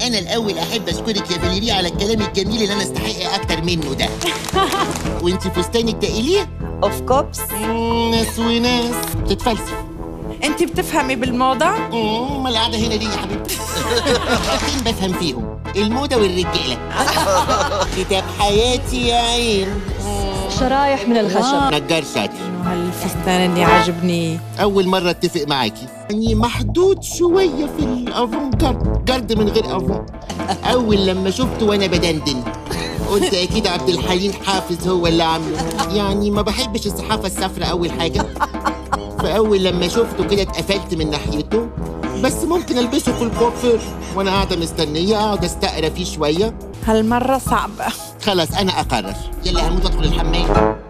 انا الاول احب اشكرك يا فاليري على الكلام الجميل اللي انا استحق اكتر منه ده وانت فستانك ده ايه اوف كوبس ناس وناس بتتفلسف انت بتفهمي بالموضة؟ مم، ما القعده هنا ليه يا حبيبتي حاجتين بفهم فيهم الموضه والرجاله كتاب حياتي يا عين شرايح من الخشب نجار شاطر انه هالفستان اللي عاجبني اول مره اتفق معاكي يعني محدود شويه في الافونجارد جارد من غير افون اول لما شفته وانا بدندن قلت اكيد عبد الحليم حافظ هو اللي عامله يعني ما بحبش الصحافه الصفراء اول حاجه فاول لما شفته كده اتقفلت من ناحيته بس ممكن البسه في الكوافير وانا قاعده مستنيه اقعد استقرا فيه شويه هالمرة صعبة خلاص انا اقرر يلا هموت ادخل الحمام